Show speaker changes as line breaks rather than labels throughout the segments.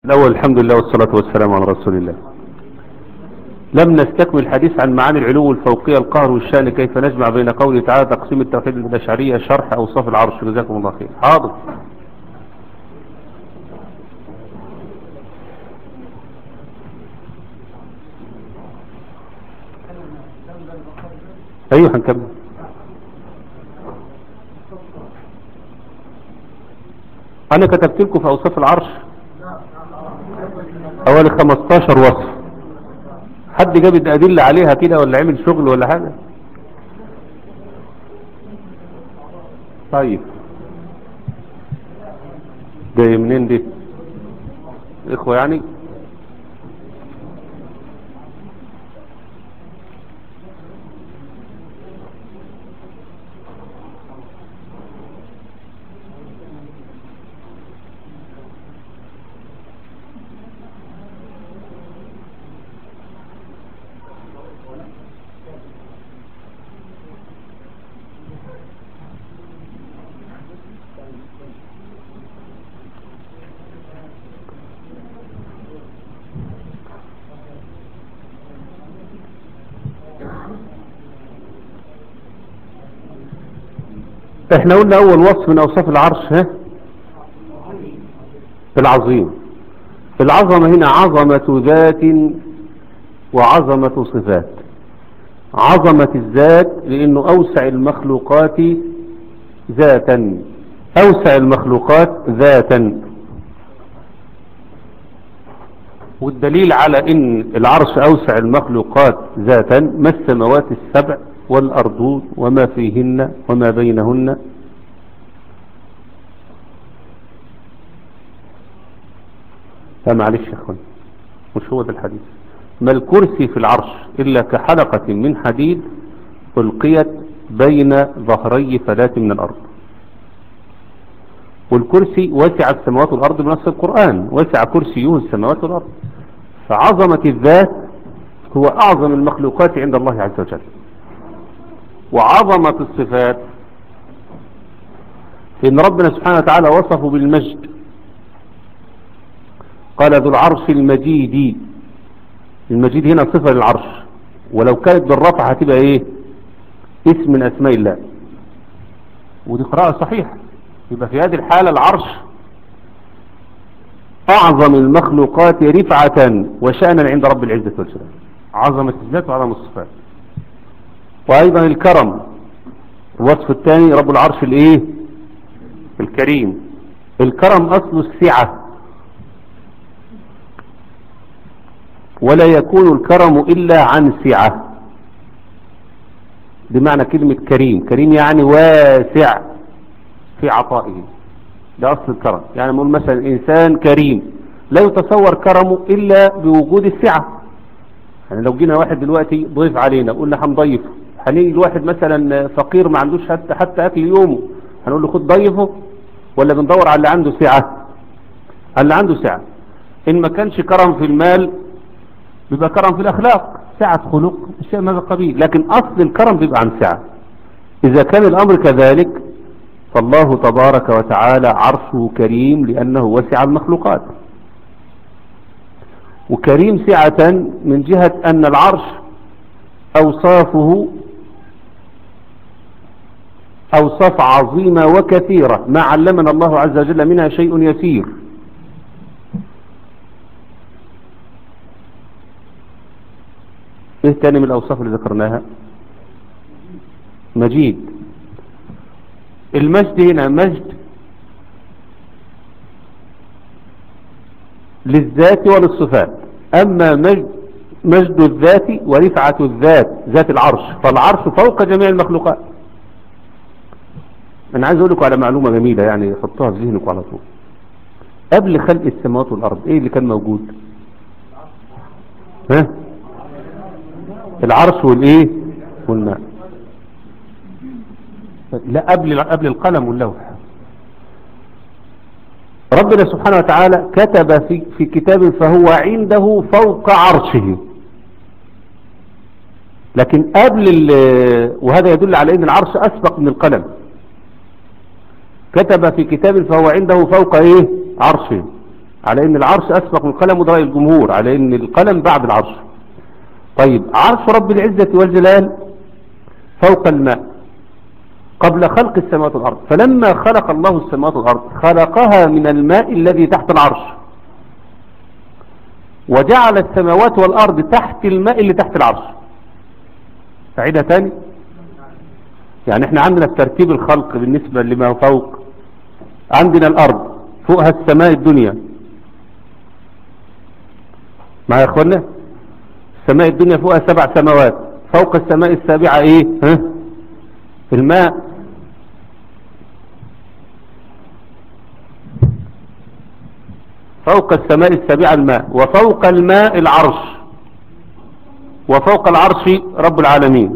الأول الحمد لله والصلاة والسلام على رسول الله لم نستكمل الحديث عن معاني العلو الفوقية القهر والشأن كيف نجمع بين قوله تعالى تقسيم التوحيد الأشعرية شرح أوصاف العرش جزاكم الله خير حاضر أيوه هنكمل أنا كتبت لكم في أوصاف العرش حوالي 15 وصف حد جاب الأدلة عليها كده ولا عمل شغل ولا حاجة طيب جاي منين دي اخوة يعني احنا قلنا اول وصف من اوصاف العرش ها العظيم العظمة هنا عظمة ذات وعظمة صفات عظمة الذات لانه اوسع المخلوقات ذاتا اوسع المخلوقات ذاتا والدليل على ان العرش اوسع المخلوقات ذاتا ما السماوات السبع والأرضون وما فيهن وما بينهن لا معلش يا اخوان مش هو ده الحديث ما الكرسي في العرش إلا كحلقة من حديد ألقيت بين ظهري فلاة من الأرض والكرسي وسع السماوات والأرض بنفس القرآن وسع كرسيه السماوات والأرض فعظمة الذات هو أعظم المخلوقات عند الله عز وجل وعظمة الصفات إن ربنا سبحانه وتعالى وصفه بالمجد قال ذو العرش المجيد المجيد هنا صفة للعرش ولو كانت بالرفع هتبقى ايه اسم من اسماء الله ودي قراءة صحيحة يبقى في هذه الحالة العرش اعظم المخلوقات رفعة وشأنا عند رب العزة والسلام عظمة الذات وعظمة الصفات وايضا الكرم الوصف الثاني رب العرش الايه الكريم الكرم اصل السعة ولا يكون الكرم الا عن سعة بمعنى كلمة كريم كريم يعني واسع في عطائه ده اصل الكرم يعني نقول مثلا انسان كريم لا يتصور كرمه الا بوجود السعة يعني لو جينا واحد دلوقتي ضيف علينا قلنا هنضيفه هنيجي الواحد مثلا فقير ما عندوش حتى حتى اكل يومه هنقول له خد ضيفه ولا بندور على اللي عنده سعة اللي عنده سعة ان ما كانش كرم في المال بيبقى كرم في الاخلاق سعة خلق الشيء ماذا قبيل لكن اصل الكرم بيبقى عن سعة اذا كان الامر كذلك فالله تبارك وتعالى عرشه كريم لانه وسع المخلوقات وكريم سعة من جهة ان العرش اوصافه أوصاف عظيمة وكثيرة ما علمنا الله عز وجل منها شيء يسير ايه تاني من الأوصاف اللي ذكرناها مجيد المجد هنا مجد للذات وللصفات أما مجد, مجد الذات ورفعة الذات ذات العرش فالعرش فوق جميع المخلوقات انا عايز اقول لكم على معلومة جميلة يعني حطوها في ذهنكم على طول قبل خلق السماوات والارض ايه اللي كان موجود ها العرش والايه والماء لا قبل قبل القلم واللوح ربنا سبحانه وتعالى كتب في في كتاب فهو عنده فوق عرشه لكن قبل وهذا يدل على ان العرش اسبق من القلم كتب في كتاب فهو عنده فوق ايه عرشه على ان العرش اسبق من القلم وده رأي الجمهور على ان القلم بعد العرش طيب عرش رب العزة والجلال فوق الماء قبل خلق السماوات والأرض فلما خلق الله السماوات والأرض خلقها من الماء الذي تحت العرش وجعل السماوات والأرض تحت الماء اللي تحت العرش أعيدها تاني يعني احنا عندنا في ترتيب الخلق بالنسبة لما فوق عندنا الأرض فوقها السماء الدنيا مع يا اخوانا السماء الدنيا فوقها سبع سماوات فوق السماء السابعة ايه ها الماء فوق السماء السابعة الماء وفوق الماء العرش وفوق العرش رب العالمين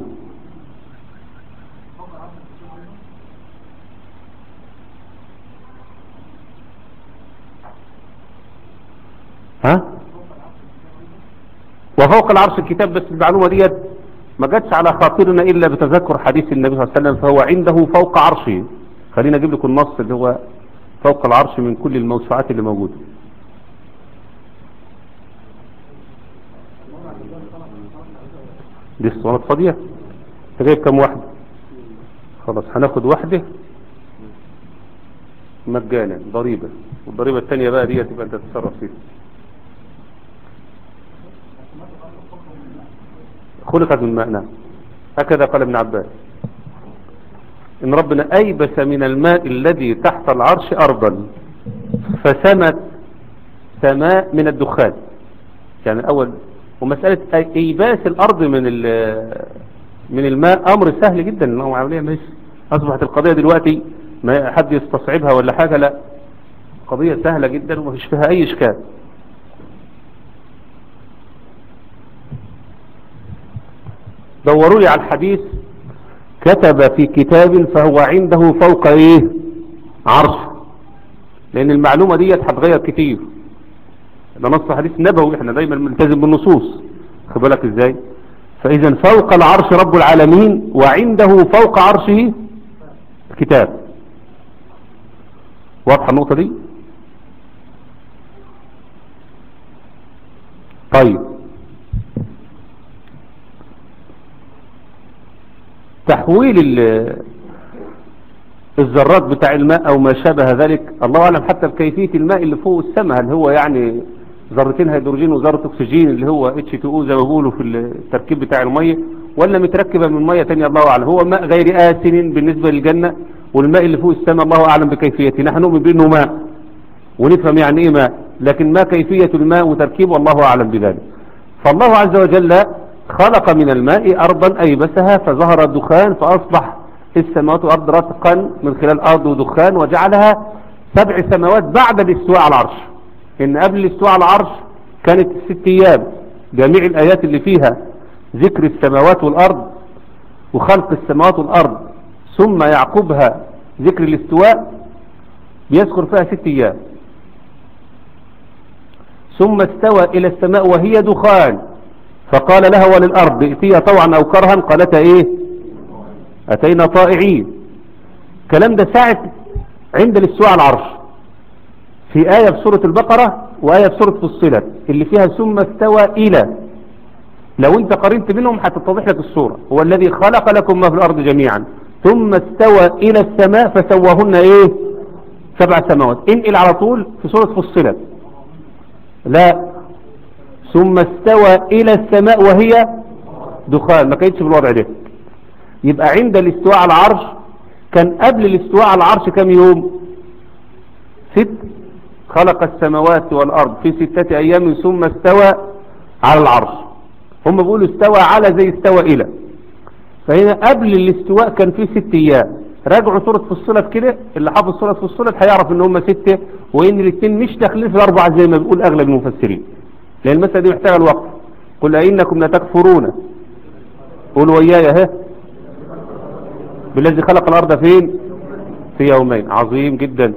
ها وفوق العرش الكتاب بس المعلومة ديت ما جاتش على خاطرنا إلا بتذكر حديث النبي صلى الله عليه وسلم فهو عنده فوق عرشه خلينا أجيب لكم النص اللي هو فوق العرش من كل الموسوعات اللي موجودة دي الصوانات فاضية انت جايب كام واحدة خلاص هناخد واحدة مجانا ضريبة والضريبة الثانية بقى دي تبقى انت تتصرف فيها خلقت من ماء نعم هكذا قال ابن عباس إن ربنا أيبس من الماء الذي تحت العرش أرضا فسمت سماء من الدخان يعني الأول ومسألة إيباس الأرض من من الماء أمر سهل جدا إنه عملية مش أصبحت القضية دلوقتي ما حد يستصعبها ولا حاجة لا قضية سهلة جدا ومفيش فيها أي إشكال دوروا لي على الحديث كتب في كتاب فهو عنده فوق ايه عرش لان المعلومة دي هتغير كتير ده نص حديث نبوي احنا دايما ملتزم بالنصوص خد بالك ازاي فاذا فوق العرش رب العالمين وعنده فوق عرشه كتاب واضحة النقطة دي طيب تحويل الذرات بتاع الماء او ما شابه ذلك الله اعلم حتى بكيفية الماء اللي فوق السماء هل هو يعني ذرتين هيدروجين وذرة اكسجين اللي هو H2O زي ما بيقولوا في التركيب بتاع المية ولا متركبة من مية تانية الله اعلم هو ماء غير آسن بالنسبة للجنة والماء اللي فوق السماء الله اعلم بكيفيته نحن نؤمن بانه ماء ونفهم يعني ايه ماء لكن ما كيفية الماء وتركيبه الله اعلم بذلك فالله عز وجل خلق من الماء أرضا أيبسها فظهر الدخان فأصبح السماوات والأرض رتقا من خلال أرض ودخان وجعلها سبع سماوات بعد الاستواء على العرش إن قبل الاستواء على العرش كانت ست أيام جميع الآيات اللي فيها ذكر السماوات والأرض وخلق السماوات والأرض ثم يعقبها ذكر الاستواء بيذكر فيها ست أيام ثم استوى إلى السماء وهي دخان فقال لها وللأرض ائتيا طوعا أو كرها قالتا إيه أتينا طائعين كلام ده ساعة عند الاستواء على العرش في آية في سورة البقرة وآية في سورة فصلت اللي فيها ثم استوى إلى لو انت قرنت منهم هتتضح لك الصورة هو الذي خلق لكم ما في الأرض جميعا ثم استوى إلى السماء فسواهن إيه سبع سماوات انقل على طول في سورة فصلت لا ثم استوى إلى السماء وهي دخان ما كانتش بالوضع ده يبقى عند الاستواء على العرش كان قبل الاستواء على العرش كم يوم ست خلق السماوات والأرض في ستة أيام ثم استوى على العرش هم بيقولوا استوى على زي استوى إلى فهنا قبل الاستواء كان في ست أيام راجعوا سورة فصلت كده اللي حافظ سورة فصلت هيعرف ان هم ستة وان الاثنين مش داخلين في الأربعة زي ما بيقول أغلب المفسرين لأن المسألة دي محتاجة الوقت قل أئنكم لتكفرون قولوا وياي ها بالذي خلق الأرض فين في يومين عظيم جدا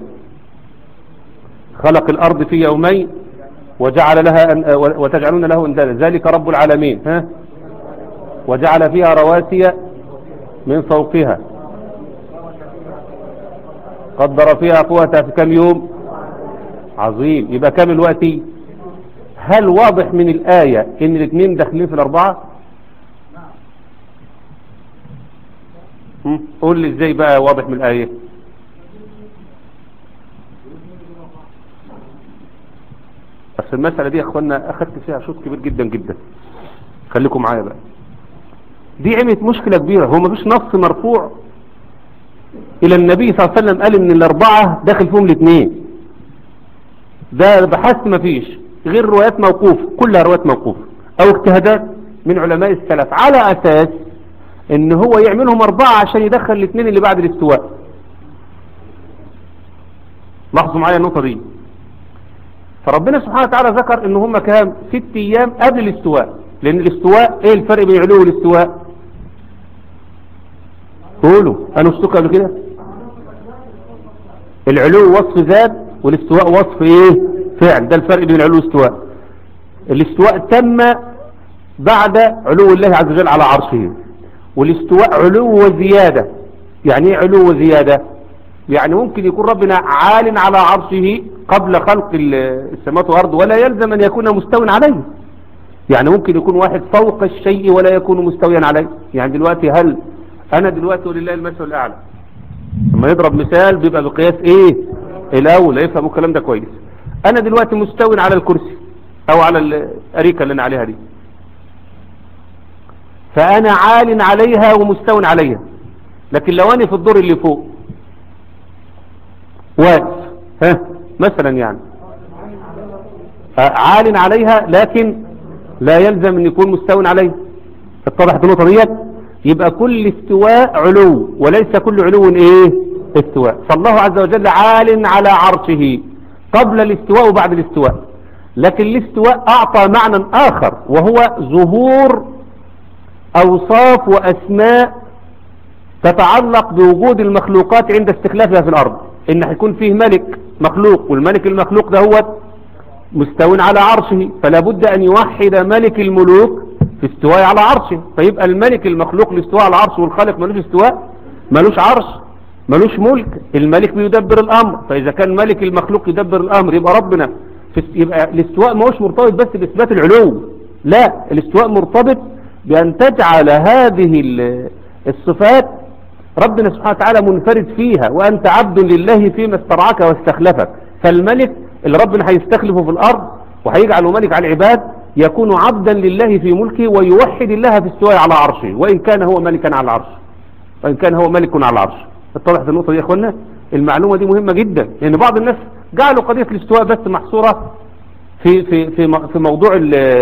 خلق الأرض في يومين وجعل لها أن وتجعلون له اندادا ذلك رب العالمين ها وجعل فيها رواسي من فوقها قدر فيها قوتها في كم يوم عظيم يبقى كام الوقت هل واضح من الآية ان الاثنين داخلين في الاربعة هم؟ قول لي ازاي بقى واضح من الآية بس المسألة دي يا اخوانا اخدت فيها شوط كبير جدا جدا خليكم معايا بقى دي عملت مشكلة كبيرة هو مفيش نص مرفوع الى النبي صلى الله عليه وسلم قال ان الاربعة داخل فيهم الاثنين ده بحثت مفيش غير روايات موقوف كلها روايات موقوف او اجتهادات من علماء السلف على اساس ان هو يعملهم اربعة عشان يدخل الاثنين اللي بعد الاستواء لاحظوا معايا النقطة دي فربنا سبحانه وتعالى ذكر ان هم كام ست ايام قبل الاستواء لان الاستواء ايه الفرق بين العلو والاستواء قولوا انا اشتكى قبل كده العلو وصف ذات والاستواء وصف ايه فعل ده الفرق بين العلو والاستواء الاستواء تم بعد علو الله عز وجل على عرشه والاستواء علو وزيادة يعني ايه علو وزيادة يعني ممكن يكون ربنا عال على عرشه قبل خلق السماوات والارض ولا يلزم ان يكون مستوى عليه يعني ممكن يكون واحد فوق الشيء ولا يكون مستويا عليه يعني دلوقتي هل انا دلوقتي ولله المثل الاعلى لما يضرب مثال بيبقى بقياس ايه الاول يفهموا الكلام ده كويس انا دلوقتي مستوي على الكرسي او على الاريكه اللي انا عليها دي فانا عال عليها ومستو عليها لكن لو انا في الدور اللي فوق واقف ها مثلا يعني عال عليها لكن لا يلزم ان يكون مستو عليها اتضحت النقطه ديت يبقى كل استواء علو وليس كل علو ايه استواء فالله عز وجل عال على عرشه قبل الاستواء وبعد الاستواء لكن الاستواء اعطى معنى اخر وهو ظهور اوصاف واسماء تتعلق بوجود المخلوقات عند استخلافها في الارض ان هيكون فيه ملك مخلوق والملك المخلوق ده هو مستو على عرشه فلا بد ان يوحد ملك الملوك في استواء على عرشه فيبقى الملك المخلوق الاستواء على عرشه والخالق ملوش استواء ملوش عرش ملوش ملك الملك بيدبر الامر فاذا كان ملك المخلوق يدبر الامر يبقى ربنا في يبقى الاستواء ما هوش مرتبط بس باثبات العلو لا الاستواء مرتبط بان تجعل هذه الصفات ربنا سبحانه وتعالى منفرد فيها وانت عبد لله فيما استرعاك واستخلفك فالملك اللي ربنا هيستخلفه في الارض وهيجعله ملك على العباد يكون عبدا لله في ملكه ويوحد الله في استواء على عرشه وإن كان هو ملكا على العرش وإن كان هو ملك على العرش اتضحت النقطة دي يا اخوانا المعلومة دي مهمة جدا لأن يعني بعض الناس جعلوا قضية الاستواء بس محصورة في في في في موضوع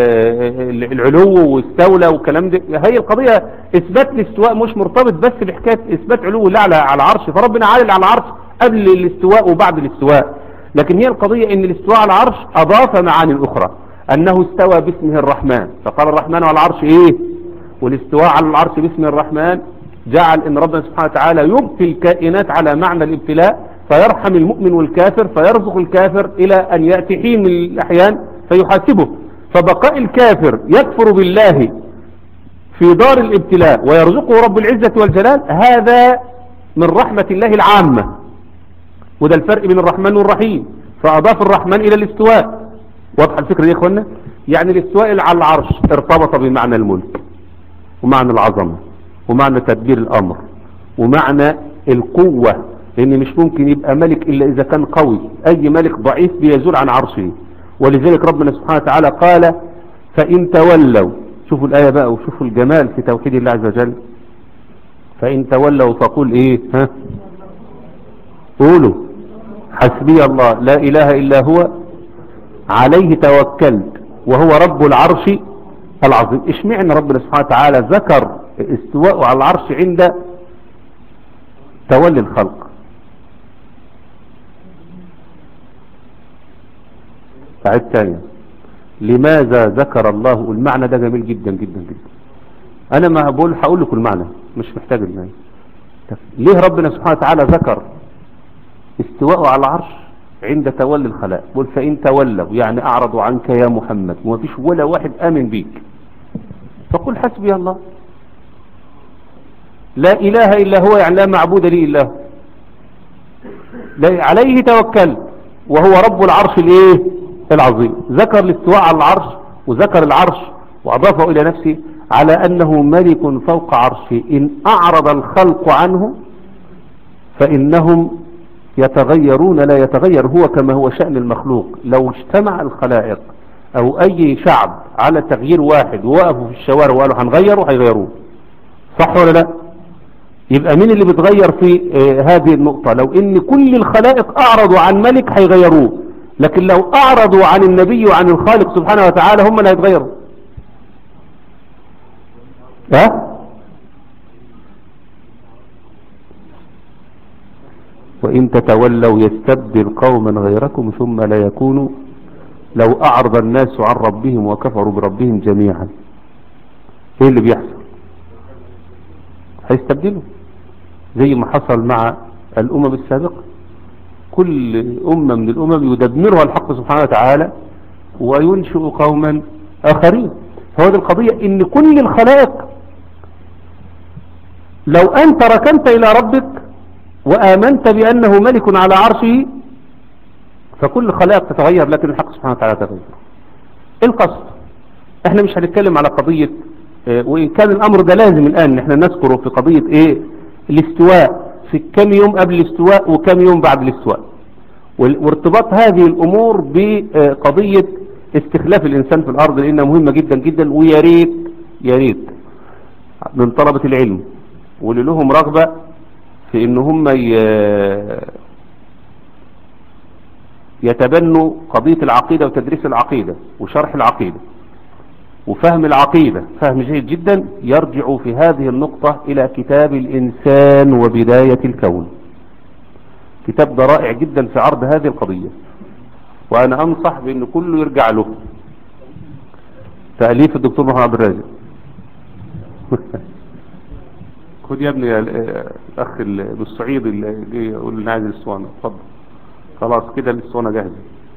العلو واستولى والكلام ده هي القضية اثبات الاستواء مش مرتبط بس بحكاية اثبات علو الله على على العرش فربنا عالي على العرش قبل الاستواء وبعد الاستواء لكن هي القضية ان الاستواء على العرش اضاف معاني اخرى انه استوى باسمه الرحمن فقال الرحمن على العرش ايه والاستواء على العرش باسم الرحمن جعل ان ربنا سبحانه وتعالى يبقي الكائنات على معنى الابتلاء فيرحم المؤمن والكافر فيرزق الكافر الى ان يأتي حين من الاحيان فيحاسبه فبقاء الكافر يكفر بالله في دار الابتلاء ويرزقه رب العزة والجلال هذا من رحمة الله العامة وده الفرق بين الرحمن والرحيم فأضاف الرحمن إلى الاستواء واضح الفكرة دي يا اخوانا يعني الاستواء على العرش ارتبط بمعنى الملك ومعنى العظمة ومعنى تدبير الأمر ومعنى القوة لأن مش ممكن يبقى ملك إلا إذا كان قوي أي ملك ضعيف بيزول عن عرشه ولذلك ربنا سبحانه وتعالى قال فإن تولوا شوفوا الآية بقى وشوفوا الجمال في توحيد الله عز وجل فإن تولوا فقول إيه ها قولوا حسبي الله لا إله إلا هو عليه توكلت وهو رب العرش العظيم اشمعنى ربنا سبحانه وتعالى ذكر استواءه على العرش عند تولي الخلق ساعد ثانية لماذا ذكر الله المعنى ده جميل جدا جدا جدا انا ما بقول هقول لكم المعنى مش محتاج المعنى ليه ربنا سبحانه وتعالى ذكر استواءه على العرش عند تولي الخلاء قل فإن تولوا يعني أعرضوا عنك يا محمد وما فيش ولا واحد آمن بيك فقل حسبي الله لا إله إلا هو يعني لا معبود لي إلا هو عليه توكل وهو رب العرش الايه العظيم ذكر الاستواء على العرش وذكر العرش واضافه الى نفسه على انه ملك فوق عرشه ان اعرض الخلق عنه فانهم يتغيرون لا يتغير هو كما هو شأن المخلوق لو اجتمع الخلائق او اي شعب على تغيير واحد ووقفوا في الشوارع وقالوا هنغيره هيغيروه صح ولا لا يبقى مين اللي بتغير في آه هذه النقطة لو ان كل الخلائق اعرضوا عن ملك هيغيروه لكن لو اعرضوا عن النبي وعن الخالق سبحانه وتعالى هم اللي هيتغيروا ها وإن تتولوا يستبدل قوما غيركم ثم لا يكونوا لو أعرض الناس عن ربهم وكفروا بربهم جميعا ايه اللي بيحصل هيستبدلوا زي ما حصل مع الأمم السابقة كل أمة من الأمم يدمرها الحق سبحانه وتعالى وينشئ قوما آخرين فهذه القضية ان كل الخلائق لو أنت ركنت إلى ربك وآمنت بأنه ملك على عرشه فكل خلائق تتغير لكن الحق سبحانه وتعالى تغير القصد احنا مش هنتكلم على قضية اه وإن كان الأمر ده لازم الآن احنا نذكره في قضية ايه الاستواء في كم يوم قبل الاستواء وكم يوم بعد الاستواء وارتباط هذه الأمور بقضية استخلاف الإنسان في الأرض لأنها مهمة جدا جدا ويا ريت يا ريت من طلبة العلم واللي لهم رغبة في ان هم يتبنوا قضية العقيدة وتدريس العقيدة وشرح العقيدة وفهم العقيدة فهم جيد جدا يرجع في هذه النقطة الى كتاب الانسان وبداية الكون كتاب ده رائع جدا في عرض هذه القضية وانا انصح بان كله يرجع له تأليف الدكتور محمد عبد الرازق خد يا ابني الاخ بالصعيد اللي جاي يقول لنا عايز الاسوانه اتفضل خلاص كده الاسوانه جاهزه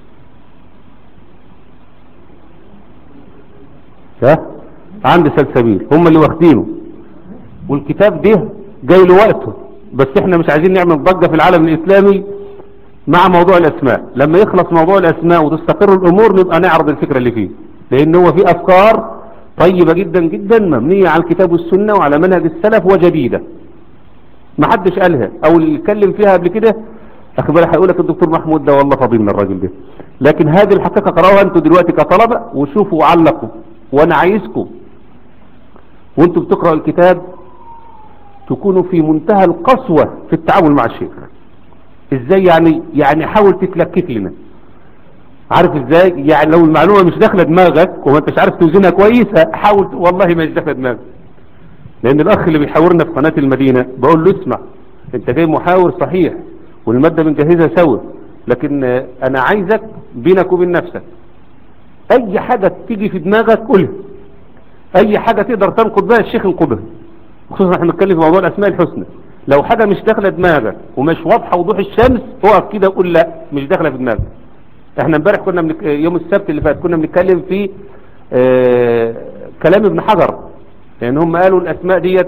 ها عندي سلسبيل هم اللي واخدينه والكتاب ده جاي له وقته بس احنا مش عايزين نعمل ضجه في العالم الاسلامي مع موضوع الاسماء لما يخلص موضوع الاسماء وتستقر الامور نبقى نعرض الفكره اللي فيه لان هو في افكار طيبة جدا جدا مبنية على الكتاب والسنة وعلى منهج السلف وجديدة ما حدش قالها او اللي اتكلم فيها قبل كده اخبار هيقول لك الدكتور محمود ده والله فضيل من الراجل ده لكن هذه الحقيقة قرأوها انتوا دلوقتي كطلبة وشوفوا وعلقوا وانا عايزكم وانتوا بتقرأوا الكتاب تكونوا في منتهى القسوة في التعامل مع الشيخ ازاي يعني يعني حاول تتلكك لنا عارف ازاي يعني لو المعلومة مش داخله دماغك وما انتش عارف توزنها كويسة حاول والله ما مش داخله دماغك لان الاخ اللي بيحاورنا في قناة المدينة بقول له اسمع انت جاي محاور صحيح والمادة بنجهزها سوا لكن انا عايزك بينك وبين نفسك اي حاجة تيجي في دماغك قولها اي حاجة تقدر تنقض بها الشيخ انقضها خصوصا احنا بنتكلم في موضوع الاسماء الحسنى لو حاجة مش داخله دماغك ومش واضحة وضوح الشمس اقف كده وقول لا مش داخله في دماغك احنا امبارح كنا منك... يوم السبت اللي فات كنا بنتكلم في اه... كلام ابن حجر لان هم قالوا الاسماء ديت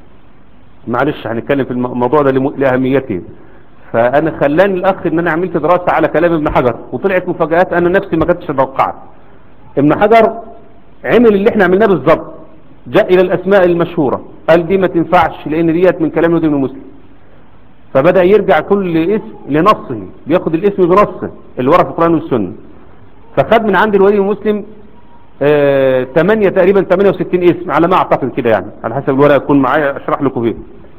معلش هنتكلم في الموضوع ده لم... لاهميته فانا خلاني الاخ ان انا عملت دراسة على كلام ابن حجر وطلعت مفاجآت انا نفسي ما كنتش اتوقعها ابن حجر عمل اللي احنا عملناه بالظبط جاء الى الاسماء المشهورة قال دي ما تنفعش لان ديت من كلام ابن مسلم فبدأ يرجع كل اسم لنصه بياخد الاسم بنصه اللي ورا في القرآن والسنة فخد من عند الولي المسلم آه 8 تقريبا 68 اسم على ما اعتقد كده يعني على حسب الورقة يكون معايا اشرح لكم فيه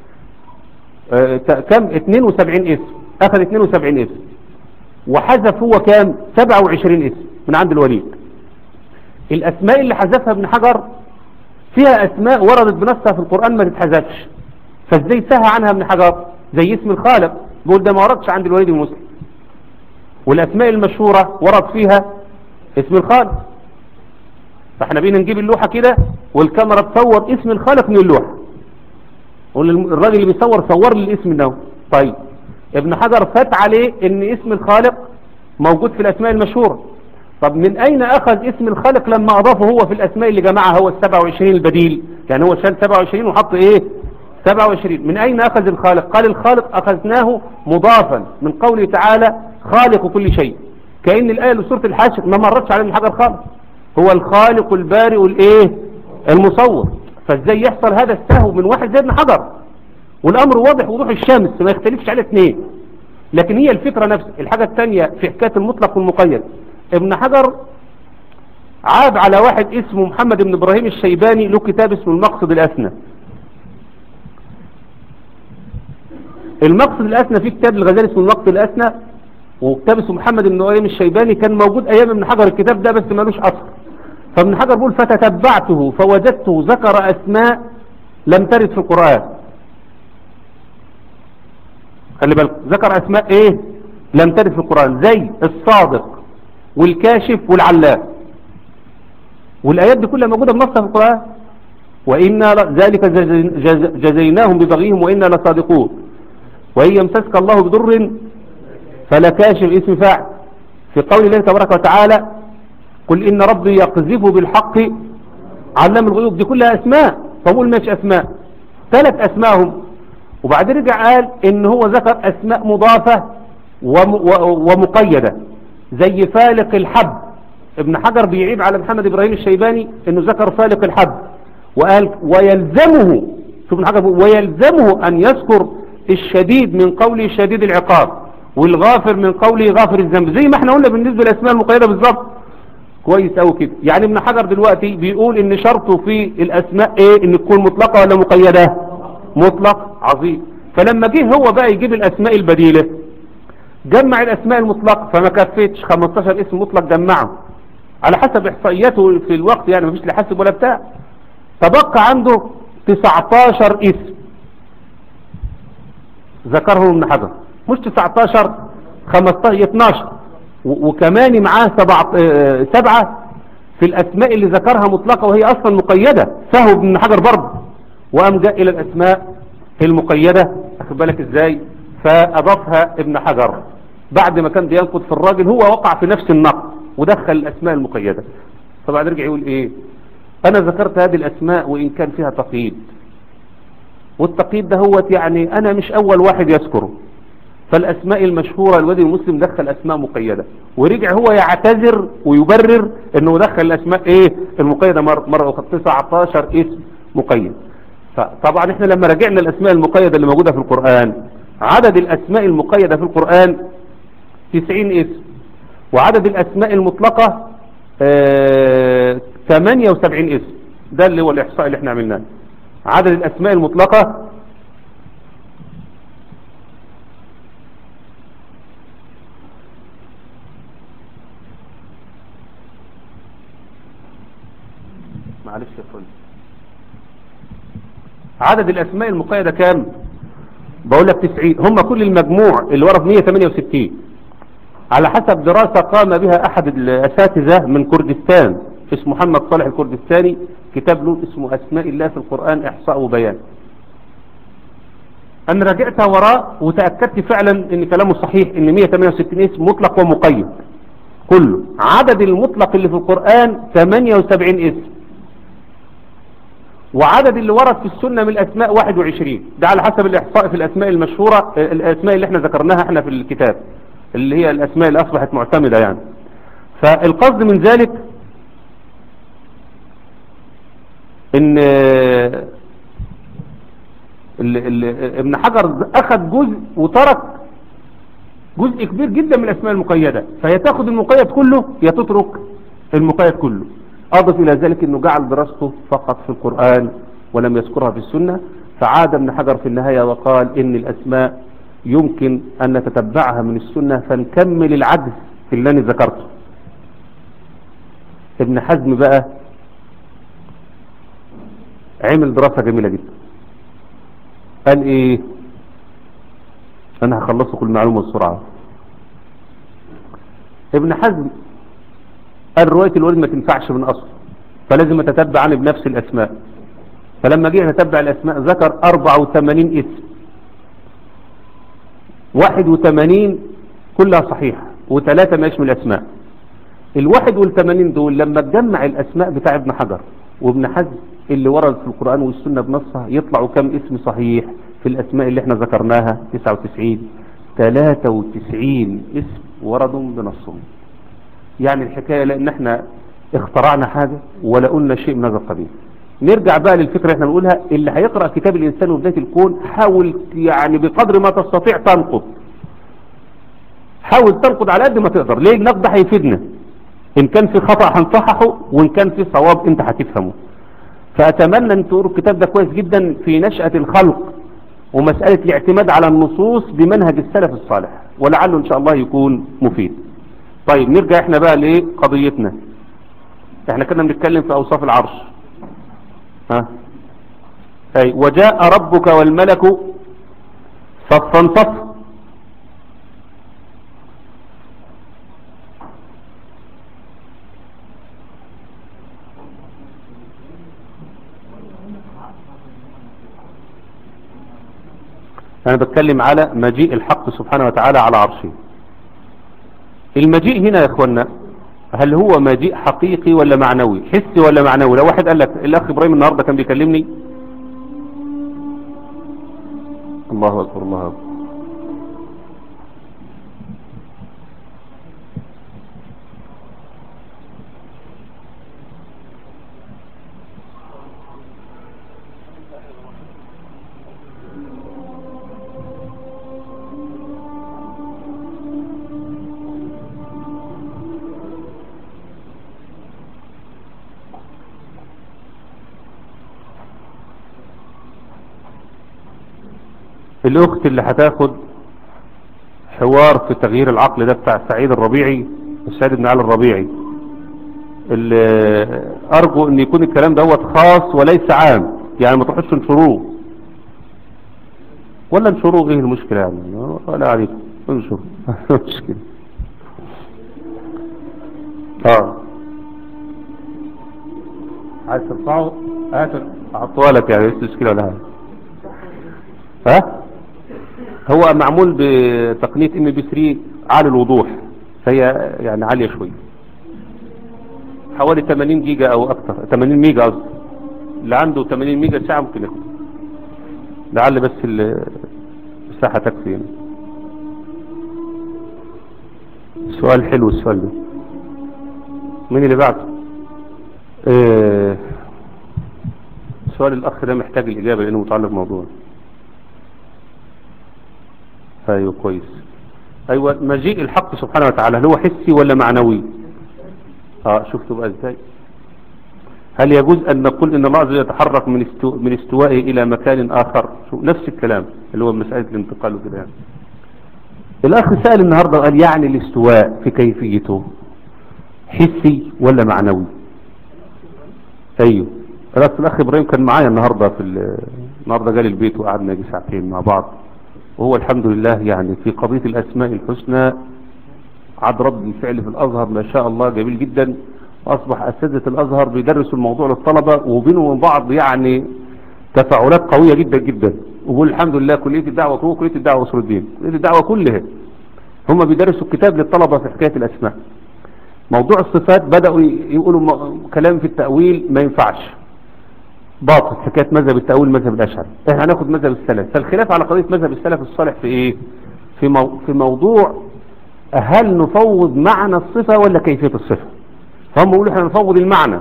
آه كم 72 اسم اخذ 72 اسم وحذف هو كام 27 اسم من عند الوليد الاسماء اللي حذفها ابن حجر فيها اسماء وردت بنصها في القرآن ما تتحذفش فازاي سهى عنها ابن حجر زي اسم الخالق بيقول ده ما وردش عند الوليد المسلم والاسماء المشهورة ورد فيها اسم الخالق فاحنا بينا نجيب اللوحة كده والكاميرا تصور اسم الخالق من اللوحة الراجل اللي بيصور صور لي الاسم ده طيب ابن حجر فات عليه ان اسم الخالق موجود في الاسماء المشهورة طب من اين اخذ اسم الخالق لما اضافه هو في الاسماء اللي جمعها هو ال 27 البديل يعني هو شال 27 وحط ايه 27 من أين أخذ الخالق قال الخالق أخذناه مضافا من قوله تعالى خالق كل شيء كأن الآية لسورة الحاشر ما مرتش على ابن حجر خالص هو الخالق البارئ الايه المصور فازاي يحصل هذا السهو من واحد زي ابن حجر والامر واضح وضوح الشمس ما يختلفش على اثنين لكن هي الفكرة نفس الحاجة الثانية في حكاية المطلق والمقيد ابن حجر عاب على واحد اسمه محمد بن ابراهيم الشيباني له كتاب اسمه المقصد الاسنى المقصد الاسنى في كتاب الغزالي اسمه المقصد الاسنى وكتاب اسمه محمد بن ابراهيم الشيباني كان موجود ايام ابن حجر الكتاب ده بس مالوش اثر فابن حجر بيقول فتتبعته فوجدته ذكر اسماء لم ترد في القرآن خلي بالك ذكر اسماء ايه لم ترد في القرآن زي الصادق والكاشف والعلام والايات دي كلها موجودة بنصها في القرآن وإنا ذلك جزيناهم ببغيهم وإنا لصادقون وإن يمسسك الله بضر فلا كاشف اسم فاعل في قول الله تبارك وتعالى قل إن ربي يقذف بالحق علام الغيوب دي كلها أسماء فقول ماشي أسماء ثلاث أسماءهم وبعدين رجع قال إن هو ذكر أسماء مضافة ومقيدة زي فالق الحب ابن حجر بيعيب على محمد إبراهيم الشيباني إنه ذكر فالق الحب وقال ويلزمه شوف ابن حجر ويلزمه أن يذكر الشديد من قوله شديد العقاب والغافر من قوله غافر الذنب زي ما احنا قلنا بالنسبة للأسماء المقيدة بالظبط كويس قوي كده يعني ابن حجر دلوقتي بيقول ان شرطه في الاسماء ايه ان تكون مطلقة ولا مقيدة مطلق عظيم فلما جه هو بقى يجيب الاسماء البديلة جمع الاسماء المطلقة فما كفتش 15 اسم مطلق جمعه على حسب احصائياته في الوقت يعني مفيش لحسب ولا بتاع تبقى عنده 19 اسم ذكرهم ابن حجر مش 19 15 12 وكمان معاه سبعة, سبعة في الأسماء اللي ذكرها مطلقة وهي أصلا مقيدة فهو ابن حجر برضه وقام جاء إلى الأسماء المقيدة أخذ بالك إزاي فأضافها ابن حجر بعد ما كان بينقض في الراجل هو وقع في نفس النقد ودخل الأسماء المقيدة فبعد رجع يقول إيه أنا ذكرت هذه الأسماء وإن كان فيها تقييد والتقييد ده هو يعني أنا مش أول واحد يذكره فالأسماء المشهورة الوادي المسلم دخل أسماء مقيدة ورجع هو يعتذر ويبرر أنه دخل الأسماء إيه المقيدة مرة أخرى 19 اسم مقيد فطبعا احنا لما رجعنا الأسماء المقيدة اللي موجودة في القرآن عدد الأسماء المقيدة في القرآن 90 اسم وعدد الأسماء المطلقة اه 78 اسم ده اللي هو الإحصاء اللي احنا عملناه عدد الأسماء المطلقة معلش يا فندم عدد الأسماء المقيدة كام بقول لك 90 هم كل المجموع اللي ورا 168 على حسب دراسة قام بها أحد الأساتذة من كردستان اسمه محمد صالح الكردستاني كتاب له اسمه أسماء الله في القرآن إحصاء وبيان أنا راجعتها وراء وتأكدت فعلا أن كلامه صحيح أن 168 اسم مطلق ومقيد كله عدد المطلق اللي في القرآن 78 اسم وعدد اللي ورد في السنة من الأسماء 21 ده على حسب الإحصاء في الأسماء المشهورة الأسماء اللي احنا ذكرناها احنا في الكتاب اللي هي الأسماء اللي أصبحت معتمدة يعني فالقصد من ذلك ان ال ال ابن حجر أخذ جزء وترك جزء كبير جدا من الأسماء المقيدة فهي تاخد المقيد كله يا تترك المقيد كله أضف إلى ذلك أنه جعل دراسته فقط في القرآن ولم يذكرها في السنة فعاد ابن حجر في النهاية وقال إن الأسماء يمكن أن نتتبعها من السنة فنكمل العجز اللي أنا ذكرته ابن حزم بقى عمل دراسة جميلة جدا قال ايه انا هخلصه كل معلومة بسرعة ابن حزم قال رواية الولد ما تنفعش من أصل فلازم أتتبع عنه بنفس الأسماء فلما جه نتبع الأسماء ذكر 84 اسم 81 كلها صحيحة وثلاثة ما من الأسماء ال 81 دول لما تجمع الأسماء بتاع ابن حجر وابن حزم اللي ورد في القرآن والسنة بنصها يطلعوا كم اسم صحيح في الأسماء اللي احنا ذكرناها 99 93 اسم وردوا بنصهم يعني الحكاية لان احنا اخترعنا حاجة ولا قلنا شيء من هذا القبيل نرجع بقى للفكرة اللي احنا بنقولها اللي هيقرأ كتاب الانسان وبداية الكون حاول يعني بقدر ما تستطيع تنقض حاول تنقض على قد ما تقدر ليه النقد ده هيفيدنا ان كان في خطأ هنصححه وان كان في صواب انت هتفهمه فاتمنى ان تقروا الكتاب ده كويس جدا في نشأة الخلق ومسألة الاعتماد على النصوص بمنهج السلف الصالح ولعله ان شاء الله يكون مفيد طيب نرجع احنا بقى لقضيتنا احنا كنا بنتكلم في اوصاف العرش ها اي وجاء ربك والملك صفا صفا أنا بتكلم على مجيء الحق سبحانه وتعالى على عرشه المجيء هنا يا اخوانا هل هو مجيء حقيقي ولا معنوي حسي ولا معنوي لو واحد قال لك الاخ ابراهيم النهاردة كان بيكلمني الله اكبر الله اكبر الاخت اللي هتاخد حوار في تغيير العقل ده بتاع سعيد الربيعي السيد بن علي الربيعي اللي ارجو ان يكون الكلام دوت خاص وليس عام يعني ما تروحوش تنشروه ولا انشروه ايه المشكلة يعني ولا عليكم انشروا مشكلة اه عايز ترفعه هات احطوها لك يعني مش مشكلة ولا حاجة ها هو معمول بتقنية ام بي 3 عالي الوضوح فهي يعني عالية شوية حوالي 80 جيجا او اكتر 80 ميجا قصدي اللي عنده 80 ميجا ساعة ممكن ياخد لعل بس المساحة تكفي يعني. سؤال حلو السؤال ده مين اللي بعده آه سؤال الاخ ده محتاج الاجابة لانه متعلق بموضوع ايوه كويس ايوه مجيء الحق سبحانه وتعالى هل هو حسي ولا معنوي اه شفتوا بقى ازاي هل يجوز ان نقول ان الله عز وجل يتحرك من استو... من استوائه الى مكان اخر شو نفس الكلام اللي هو مسألة الانتقال وكده يعني الاخ سأل النهاردة قال يعني الاستواء في كيفيته حسي ولا معنوي ايوه الاخ الاخ ابراهيم كان معايا النهاردة في ال... النهاردة جالي البيت وقعدنا يجي ساعتين مع بعض وهو الحمد لله يعني في قضية الأسماء الحسنى عاد رد الفعل في الأزهر ما شاء الله جميل جدا وأصبح أساتذة الأزهر بيدرسوا الموضوع للطلبة وبينهم وبين بعض يعني تفاعلات قوية جدا جدا وبقول الحمد لله كلية الدعوة هو كلية الدعوة وصول الدين كلية الدعوة كلها هم بيدرسوا الكتاب للطلبة في حكاية الأسماء موضوع الصفات بدأوا يقولوا كلام في التأويل ما ينفعش باطل حكاية مذهب التأويل مذهب الأشعر احنا هناخد مذهب السلف فالخلاف على قضية مذهب السلف الصالح في ايه في, مو في موضوع هل نفوض معنى الصفة ولا كيفية الصفة فهم يقولوا احنا نفوض المعنى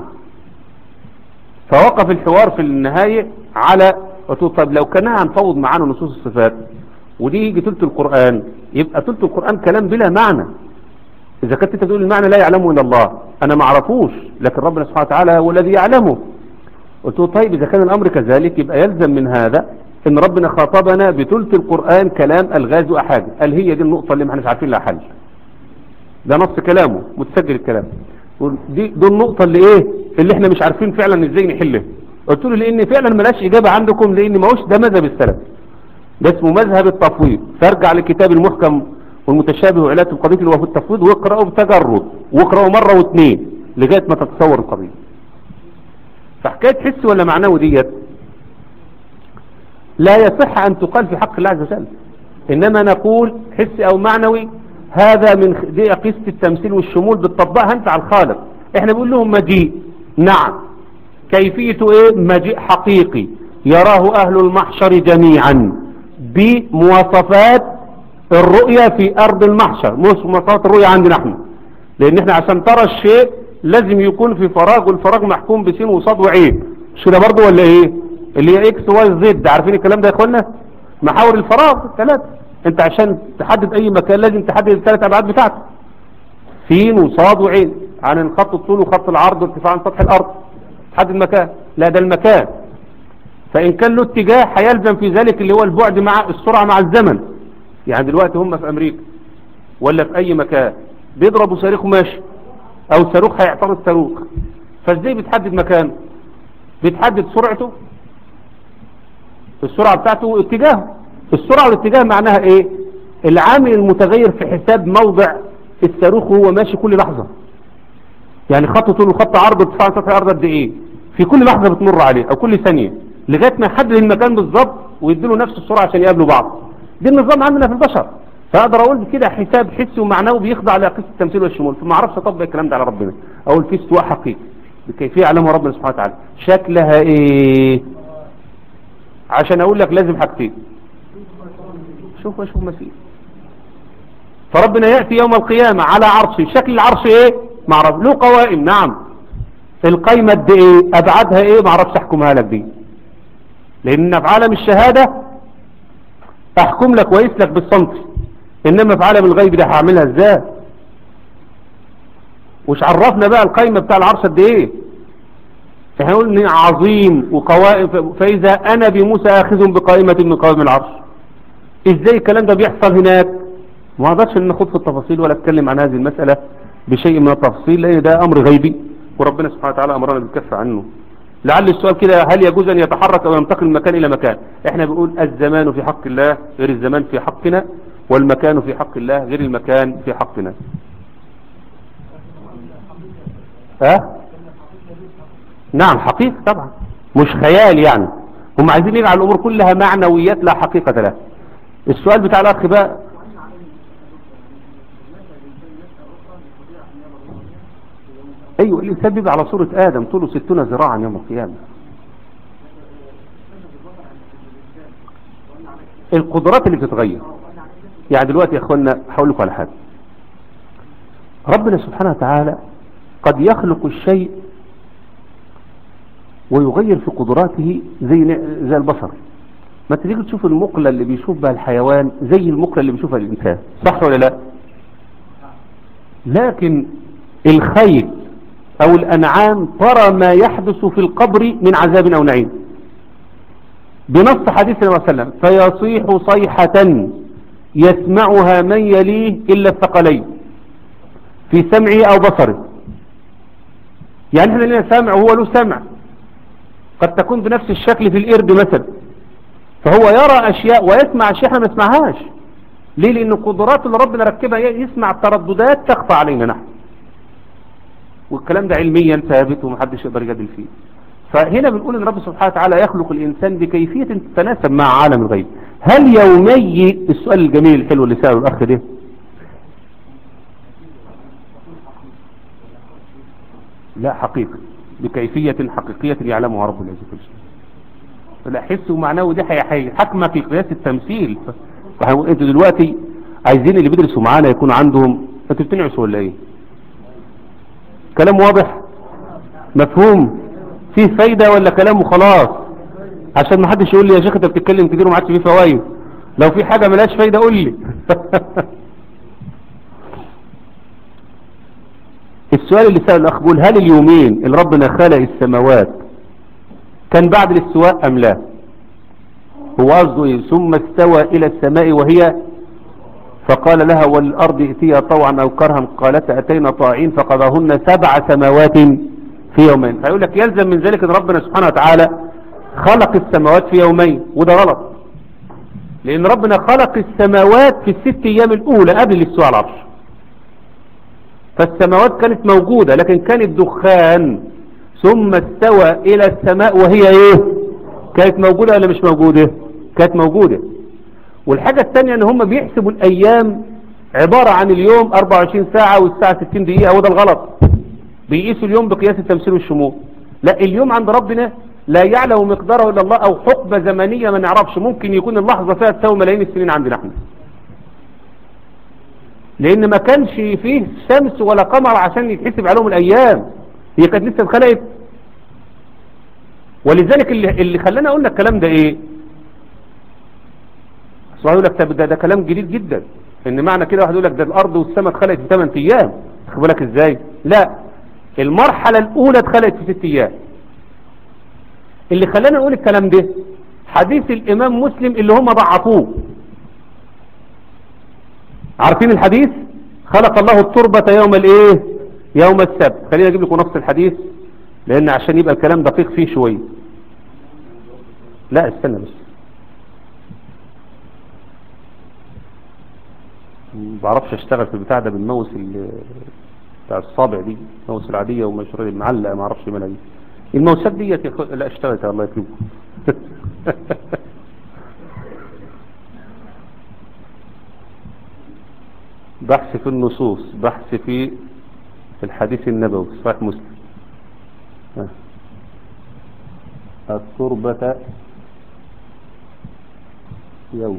فوقف الحوار في النهاية على طب لو كان هنفوض معانا نصوص الصفات ودي يجي تلت القرآن يبقى تلت القرآن كلام بلا معنى إذا كنت تقول المعنى لا يعلمه إلا الله أنا ما اعرفوش لكن ربنا سبحانه وتعالى هو الذي يعلمه قلت له طيب إذا كان الأمر كذلك يبقى يلزم من هذا إن ربنا خاطبنا بثلث القرآن كلام الغاز وأحاج قال هي دي النقطة اللي ما احناش عارفين لها حل ده نص كلامه متسجل الكلام دي, دي النقطة اللي ايه اللي احنا مش عارفين فعلا ازاي نحلها قلت له لان فعلا ملاش اجابة عندكم لان ما هوش ده مذهب السلف ده اسمه مذهب التفويض فارجع لكتاب المحكم والمتشابه وعلاج القضية اللي هو في التفويض واقرأه بتجرد واقرأه مرة واثنين لغاية ما تتصور القضية فحكاية حس ولا معنوي ديت لا يصح ان تقال في حق الله عز وجل انما نقول حس او معنوي هذا من دي قصة التمثيل والشمول بتطبقها انت على الخالق احنا بنقول لهم مجيء نعم كيفيته ايه مجيء حقيقي يراه اهل المحشر جميعا بمواصفات الرؤية في أرض المحشر مش مواصفات الرؤية عندنا احنا لأن احنا عشان ترى الشيء لازم يكون في فراغ والفراغ محكوم بسين وصاد وعين مش كده برضه ولا ايه اللي هي اكس واي زد عارفين الكلام ده يا اخوانا محاور الفراغ ثلاثة انت عشان تحدد اي مكان لازم تحدد الثلاث ابعاد بتاعته سين وصاد وعين عن الخط الطول وخط العرض وارتفاع عن سطح الارض تحدد مكان لا ده المكان فان كان له اتجاه هيلزم في ذلك اللي هو البعد مع السرعة مع الزمن يعني دلوقتي هم في امريكا ولا في اي مكان بيضربوا صاروخ ماشي او صاروخ هيعترض صاروخ فازاي بتحدد مكانه بتحدد سرعته السرعة بتاعته اتجاهه السرعة والاتجاه معناها ايه العامل المتغير في حساب موضع الصاروخ وهو ماشي كل لحظة يعني خط طول وخط عرض ارتفاع سطح الارض قد ايه في كل لحظة بتمر عليه او كل ثانية لغاية ما يحدد المكان بالظبط ويديله نفس السرعة عشان يقابلوا بعض ده النظام عندنا في البشر فاقدر اقول كده حساب حسي ومعنوي بيخضع لقصه التمثيل والشمول فما اعرفش اطبق الكلام ده على ربنا اقول في استواء حقيقي بكيفيه يعلمها ربنا سبحانه وتعالى شكلها ايه عشان اقول لك لازم حاجتين شوف اشوف مسيح فربنا ياتي يوم القيامه على عرشه شكل العرش ايه ما اعرف له قوائم نعم القايمه قد ايه ابعادها ايه ما اعرفش احكمها لك دي لان في عالم الشهاده احكم لك واقيس لك بالسنتي انما في عالم الغيب ده هعملها ازاي وش عرفنا بقى القايمه بتاع العرش قد ايه احنا نقول ان عظيم وقوائم فاذا انا بموسى اخذ بقائمه من قوائم العرش ازاي الكلام ده بيحصل هناك ما اقدرش ان نخوض في التفاصيل ولا اتكلم عن هذه المساله بشيء من التفاصيل لان ده امر غيبي وربنا سبحانه وتعالى امرنا بالكف عنه لعل السؤال كده هل يجوز ان يتحرك او ينتقل من مكان الى مكان احنا بنقول الزمان في حق الله غير الزمان في حقنا والمكان في حق الله غير المكان في حقنا ها نعم حقيقة طبعا مش خيال يعني هم عايزين يجعل الامور كلها معنويات لا حقيقة لها السؤال بتاع الاخ بقى ايوه الانسان بيبقى على صورة ادم طوله ستون ذراعا يوم القيامة القدرات اللي بتتغير يعني دلوقتي يا اخوانا هقول لكم على حاجه ربنا سبحانه وتعالى قد يخلق الشيء ويغير في قدراته زي زي البصر ما تيجي تشوف المقلة اللي بيشوف بها الحيوان زي المقلة اللي بيشوفها الإنسان صح ولا لا لكن الخيل أو الأنعام ترى ما يحدث في القبر من عذاب أو نعيم بنص حديث النبي صلى الله عليه وسلم فيصيح صيحة يسمعها من يليه إلا الثقلين في سمعه أو بصره يعني احنا لنا سمع وهو له سمع قد تكون بنفس الشكل في الإرد مثلا فهو يرى أشياء ويسمع أشياء احنا ما نسمعهاش ليه لأن القدرات اللي ربنا ركبها يسمع ترددات تخفى علينا نحن والكلام ده علميا ثابت ومحدش يقدر يجادل فيه فهنا بنقول ان رب سبحانه وتعالى يخلق الانسان بكيفية تتناسب مع عالم الغيب هل يومي السؤال الجميل الحلو اللي سأله الاخ ده لا حقيقي بكيفية حقيقية يعلمها رب العزة والجلال لا حس ومعنوي ده حكمة في قياس التمثيل انتوا دلوقتي عايزين اللي بيدرسوا معانا يكون عندهم انتوا بتنعسوا ولا ايه كلام واضح مفهوم فيه فايدة ولا كلام وخلاص عشان ما حدش يقول لي يا شيخ انت بتتكلم كتير وما عادش فيه فوائد لو في حاجة ملهاش فايدة قول لي السؤال اللي سأل الأخ بيقول هل اليومين اللي ربنا خلق السماوات كان بعد الاستواء أم لا هو قصده ايه ثم استوى إلى السماء وهي فقال لها والأرض ائتيا طوعا أو كرها قالت أتينا طاعين فقضاهن سبع سماوات في يومين فيقول لك يلزم من ذلك ان ربنا سبحانه وتعالى خلق السماوات في يومين وده غلط لان ربنا خلق السماوات في الست ايام الاولى قبل الاستواء على العرش فالسماوات كانت موجودة لكن كانت دخان ثم استوى الى السماء وهي ايه كانت موجودة ولا مش موجودة كانت موجودة والحاجة الثانية ان هم بيحسبوا الايام عبارة عن اليوم 24 ساعة والساعة 60 دقيقة وده الغلط بيقيسوا اليوم بقياس التمثيل والشمول لا اليوم عند ربنا لا يعلم مقداره الا الله او حقبة زمنية ما نعرفش ممكن يكون اللحظة فيها تساوي ملايين السنين عندنا احنا لان ما كانش فيه شمس ولا قمر عشان يتحسب عليهم الايام هي كانت لسه اتخلقت ولذلك اللي, اللي خلانا اقول لك الكلام ده ايه اصل يقول لك ده, ده كلام جديد جدا ان معنى كده واحد يقول لك ده الارض والسماء اتخلقت في 8 ايام خد بالك ازاي لا المرحله الاولى اتخلقت في 6 ايام اللي خلانا نقول الكلام ده حديث الامام مسلم اللي هم ضعفوه عارفين الحديث خلق الله التربة يوم الايه يوم السبت خلينا اجيب لكم نفس الحديث لان عشان يبقى الكلام دقيق فيه شوية لا استنى بس ما بعرفش اشتغل في البتاع ده بالماوس بتاع الصابع دي الماوس العادية ومشروع المعلقة ما اعرفش مالها دي الماوسات دي لا اشتغلت يا الله يكرمكم بحث في النصوص بحث في الحديث النبوي صحيح مسلم التربة يوم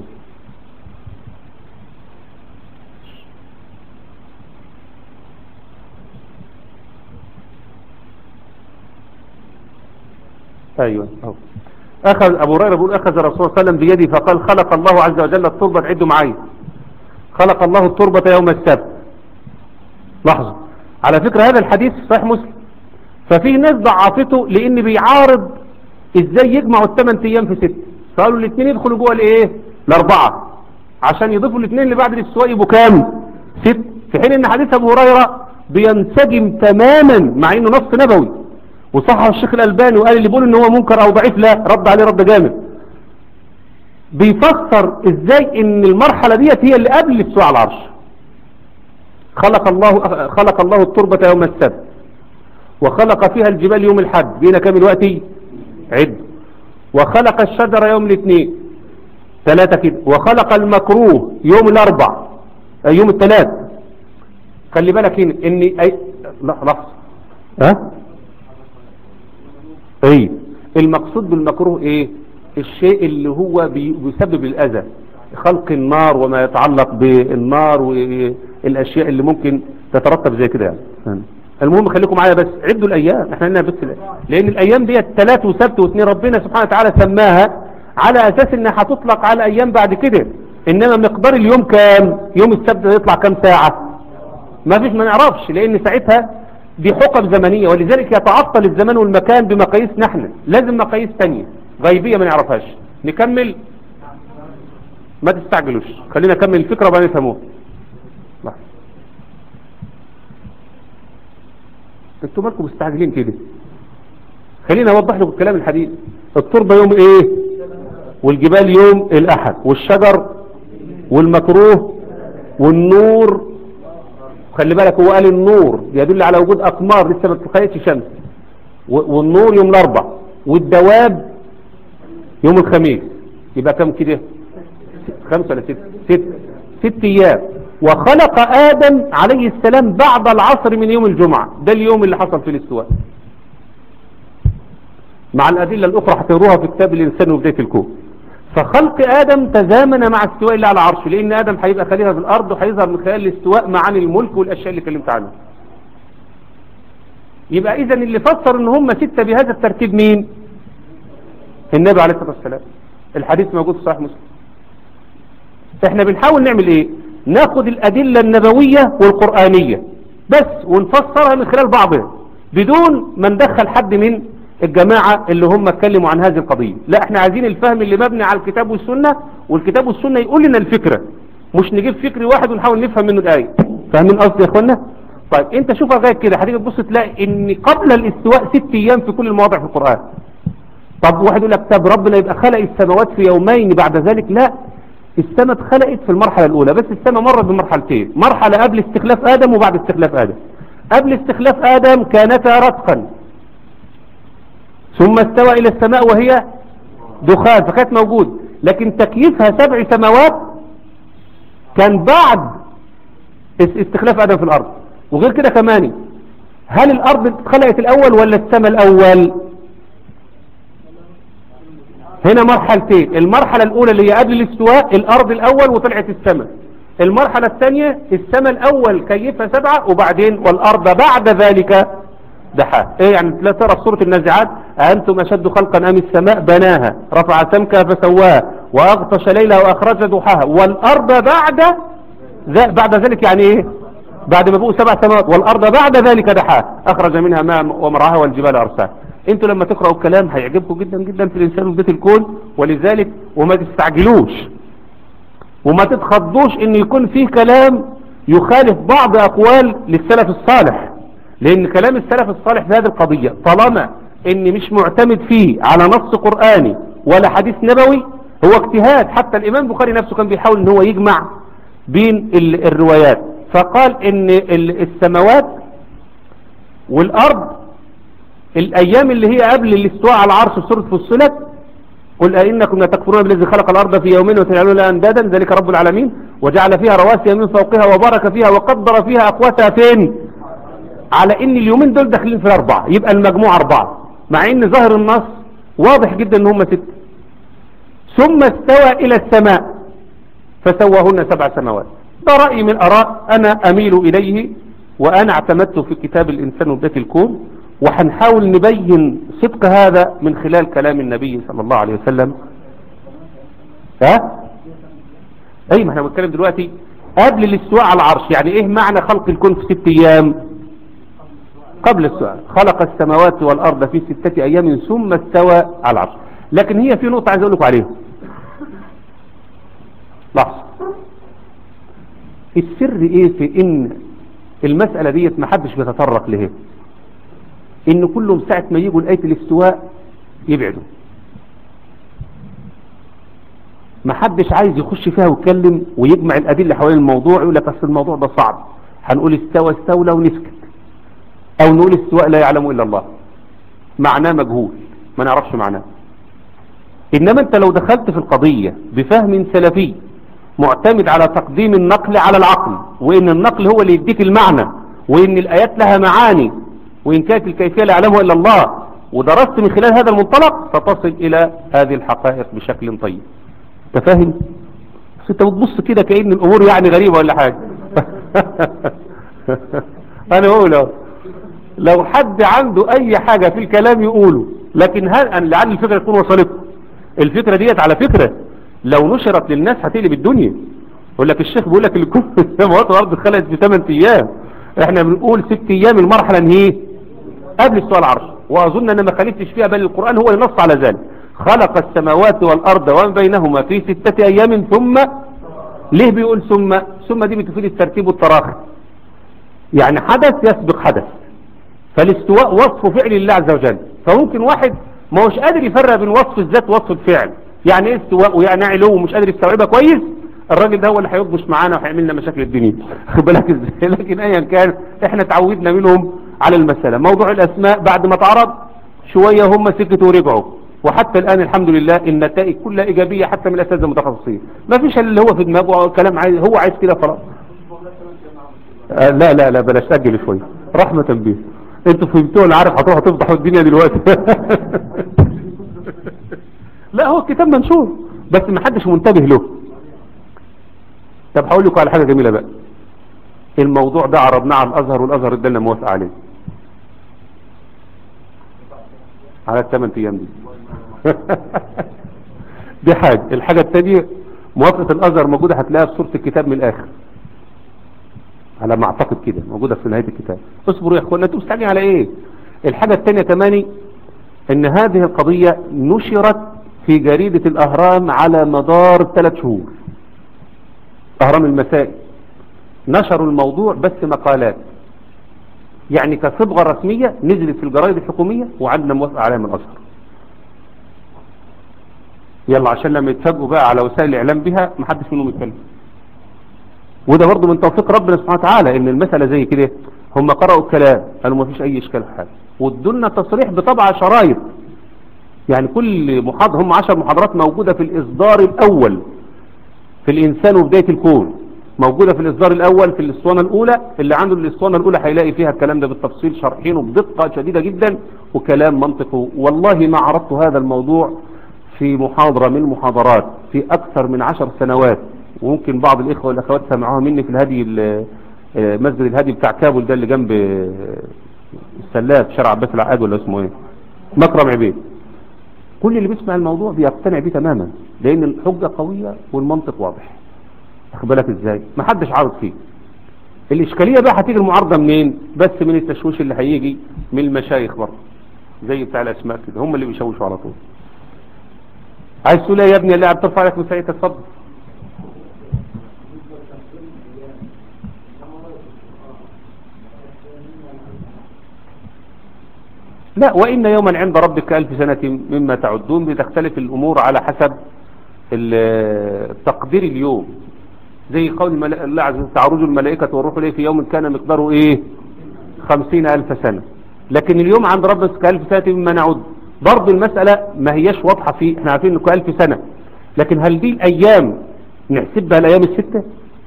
ايوه أوه. اخذ ابو هريره بيقول اخذ الرسول صلى الله عليه وسلم بيدي فقال خلق الله عز وجل التربه عدوا معايا خلق الله التربة يوم السبت لاحظوا على فكرة هذا الحديث صحيح مسلم ففي ناس ضعفته لان بيعارض ازاي يجمعوا الثمان ايام في ست فقالوا الاثنين يدخلوا جوه الايه الاربعة عشان يضيفوا الاثنين اللي بعد الاستواء يبقوا كام ست في حين ان حديث ابو هريرة بينسجم تماما مع انه نص نبوي وصحح الشيخ الالباني وقال اللي بيقول ان هو منكر او ضعيف لا رد عليه رد جامد بيفسر ازاي ان المرحلة ديت هي اللي قبل الاستواء على العرش خلق الله خلق الله التربة يوم السبت وخلق فيها الجبال يوم الحد بينا كام الوقت عد وخلق الشجر يوم الاثنين ثلاثة كده وخلق المكروه يوم الاربع يوم الثلاث خلي بالك هنا ان اي لا لحظة ها ايه المقصود بالمكروه ايه الشيء اللي هو بيسبب الأذى خلق النار وما يتعلق بالنار والأشياء اللي ممكن تترتب زي كده يعني المهم خليكم معايا بس عدوا الأيام احنا لنا بس لأن الأيام دي ثلاث وسبت واثنين ربنا سبحانه وتعالى سماها على أساس انها هتطلق على أيام بعد كده إنما مقدار اليوم كام يوم السبت يطلع كام ساعة ما فيش ما نعرفش لأن ساعتها دي حقب زمنية ولذلك يتعطل الزمان والمكان بمقاييس نحن لازم مقاييس تانية غيبية ما نعرفهاش نكمل ما تستعجلوش خلينا نكمل الفكرة وبعدين نفهموها انتوا مالكم مستعجلين كده خلينا اوضح لكم الكلام الحديث التربة يوم ايه والجبال يوم الاحد والشجر والمكروه والنور خلي بالك هو قال النور يدل على وجود اقمار لسه ما اتخيلتش شمس والنور يوم الاربع والدواب يوم الخميس يبقى كم كده خمسة ولا ست ست ست ايام وخلق ادم عليه السلام بعد العصر من يوم الجمعة ده اليوم اللي حصل في الاستواء مع الادلة الاخرى هتقروها في كتاب الانسان وبداية الكون فخلق ادم تزامن مع استواء الله على العرش لان ادم هيبقى خليفه في الارض وهيظهر من خلال الاستواء معاني الملك والاشياء اللي كلمت عنها يبقى اذا اللي فسر ان هم ستة بهذا الترتيب مين النبي عليه الصلاة والسلام الحديث موجود في صحيح مسلم احنا بنحاول نعمل ايه ناخد الادلة النبوية والقرآنية بس ونفسرها من خلال بعضها بدون ما ندخل حد من الجماعة اللي هم اتكلموا عن هذه القضية لا احنا عايزين الفهم اللي مبني على الكتاب والسنة والكتاب والسنة يقول لنا الفكرة مش نجيب فكر واحد ونحاول نفهم منه الآية فاهمين قصدي يا اخوانا طيب انت شوف لغايه كده هتيجي تبص تلاقي ان قبل الاستواء ست ايام في كل المواضع في القرآن طب واحد يقول لك طب ربنا يبقى خلق السماوات في يومين بعد ذلك لا السماء اتخلقت في المرحلة الاولى بس السماء مرت بمرحلتين مرحلة قبل استخلاف ادم وبعد استخلاف ادم قبل استخلاف ادم كانتا رتقا ثم استوى الى السماء وهي دخان فكانت موجود لكن تكييفها سبع سماوات كان بعد استخلاف ادم في الارض وغير كده كمان هل الارض اتخلقت الاول ولا السماء الاول هنا مرحلتين المرحلة الاولى اللي هي قبل الاستواء الارض الاول وطلعت السماء المرحلة الثانية السماء الأول كيفها سبعة وبعدين والأرض بعد ذلك دحاها ايه يعني لا ترى في سورة النازعات أنتم أشد خلقا أم السماء بناها رفع سمكها فسواها وأغطش ليلها وأخرج ضحاها والأرض بعد ذ- بعد ذلك يعني ايه بعد ما بقوا سبع سماوات والأرض بعد ذلك دحاها أخرج منها ماء ومرعاها والجبال أرساها انتوا لما تقرأوا الكلام هيعجبكم جدا جدا في الإنسان وبيت الكون ولذلك وما تستعجلوش وما تتخضوش ان يكون فيه كلام يخالف بعض اقوال للسلف الصالح لان كلام السلف الصالح في هذه القضية طالما ان مش معتمد فيه على نص قرآني ولا حديث نبوي هو اجتهاد حتى الامام البخاري نفسه كان بيحاول ان هو يجمع بين ال- الروايات فقال ان ال- السماوات والارض الايام اللي هي قبل الاستواء على العرش في سورة فصلت قل أئنكم لتكفرون بالذي خلق الأرض في يومين وتجعلون لها أندادا ذلك رب العالمين وجعل فيها رواسي من فوقها وبارك فيها وقدر فيها أقواتها فين على إن اليومين دول داخلين في أربعة يبقى المجموع أربعة مع إن ظاهر النص واضح جدا إن هم ست ثم استوى إلى السماء فسواهن سبع سماوات ده رأي من أراء أنا أميل إليه وأنا اعتمدت في كتاب الإنسان وبداية الكون وهنحاول نبين صدق هذا من خلال كلام النبي صلى الله عليه وسلم ها اي ما احنا بنتكلم دلوقتي قبل الاستواء على العرش يعني ايه معنى خلق الكون في ست ايام قبل السؤال خلق السماوات والارض في ستة ايام ثم استوى على العرش لكن هي في نقطة عايز اقول لكم عليها لحظة السر ايه في ان المسألة ديت ما حدش بيتطرق لها ان كلهم ساعة ما يجوا لآية الاستواء يبعدوا ما حدش عايز يخش فيها ويتكلم ويجمع الأدلة حوالين الموضوع يقول لك اصل الموضوع ده صعب هنقول استوى استولى ونسكت او نقول استواء لا يعلم الا الله معناه مجهول ما نعرفش معناه انما انت لو دخلت في القضية بفهم سلفي معتمد على تقديم النقل على العقل وان النقل هو اللي يديك المعنى وان الايات لها معاني وإن كانت الكيفية لا يعلمها إلا الله ودرست من خلال هذا المنطلق ستصل إلى هذه الحقائق بشكل طيب أنت فاهم؟ بس أنت بتبص كده كأن الأمور يعني غريبة ولا حاجة أنا أقول أهو لو حد عنده أي حاجة في الكلام يقوله لكن هل أن لعل الفكرة تكون وصلتكم الفكرة ديت على فكرة لو نشرت للناس هتقلب الدنيا يقول لك الشيخ بيقول لك الكون السماوات والأرض اتخلقت في 8 أيام احنا بنقول ست ايام المرحلة ان هي قبل السؤال العرش واظن انا ما خالفتش فيها بل القرآن هو اللي نص على ذلك خلق السماوات والارض وما بينهما في ستة ايام ثم ليه بيقول ثم ثم دي بتفيد الترتيب والتراخي يعني حدث يسبق حدث فالاستواء وصف فعل الله عز وجل فممكن واحد ما هوش قادر يفرق بين وصف الذات ووصف الفعل يعني ايه استواء ويعني علو ومش قادر يستوعبها كويس الراجل ده هو اللي هيضبش معانا وهيعمل لنا مشاكل الدنيا خد بالك ازاي لكن ايا كان احنا تعودنا منهم على المسألة موضوع الاسماء بعد ما اتعرض شوية هم سكتوا ورجعوا وحتى الان الحمد لله النتائج كلها ايجابية حتى من الاساتذه المتخصصين ما فيش اللي هو في دماغه كلام عايز هو عايز كده خلاص آه لا لا لا بلاش اجل شوية رحمة بيه انتوا فهمتوا انا عارف هتروحوا تفضحوا الدنيا دلوقتي لا هو الكتاب منشور بس ما حدش منتبه له طب هقول لكم على حاجة جميلة بقى الموضوع ده عرضناه على الازهر والازهر ادالنا موافقة عليه على الثمان ايام دي دي حاجة الحاجة الثانية موافقة الازهر موجودة هتلاقيها في سورة الكتاب من الاخر على ما اعتقد كده موجودة في نهاية الكتاب اصبروا يا اخوانا انتوا مستعجلين على ايه الحاجة الثانية كمان ان هذه القضية نشرت في جريدة الاهرام على مدار ثلاث شهور اهرام المسائي نشروا الموضوع بس مقالات يعني كصبغة رسمية نزلت في الجرائد الحكومية وعندنا موافقة عليها من الازهر يلا عشان لما يتفاجئوا بقى على وسائل الاعلام بها محدش منهم يتكلم وده برضه من توفيق ربنا سبحانه وتعالى ان المسألة زي كده هم قرأوا الكلام قالوا ما فيش اي اشكال في حاجة وادولنا تصريح بطبع شرايط يعني كل محاضرة هم عشر محاضرات موجودة في الاصدار الاول في الانسان وبداية الكون موجودة في الاصدار الاول في الاسطوانة الاولى اللي عنده الاسطوانة الاولى هيلاقي فيها الكلام ده بالتفصيل شرحينه بدقة شديدة جدا وكلام منطقي والله ما عرضت هذا الموضوع في محاضرة من المحاضرات في اكثر من عشر سنوات وممكن بعض الإخوة والأخوات سمعوها مني في الهدي ال- آه، مسجد الهدي بتاع كابول ده اللي جنب آه، السلاف شارع عباس العقاد ولا اسمه ايه مكرم عبيد كل اللي بيسمع الموضوع بيقتنع بيه تماما لأن الحجة قوية والمنطق واضح واخد بالك ازاي ما حدش عارض فيه الإشكالية بقى هتيجي المعارضة منين بس من التشويش اللي هيجي من المشايخ برضه زي بتاع الأسماء كده هم اللي بيشوشوا على طول عايز تقول ايه يا ابني اللي بترفع لك مسايتك اتفضل لا وإن يوما عند ربك ألف سنة مما تعدون بتختلف الأمور على حسب ال- تقدير اليوم زي قول الملا- الله عز وجل تعرج الملائكة والروح إليه في يوم كان مقداره إيه خمسين ألف سنة لكن اليوم عند ربك كألف سنة مما نعد برضو المسألة ما هيش واضحة فيه احنا عارفين انه كألف سنة لكن هل دي الأيام نحسبها الأيام الستة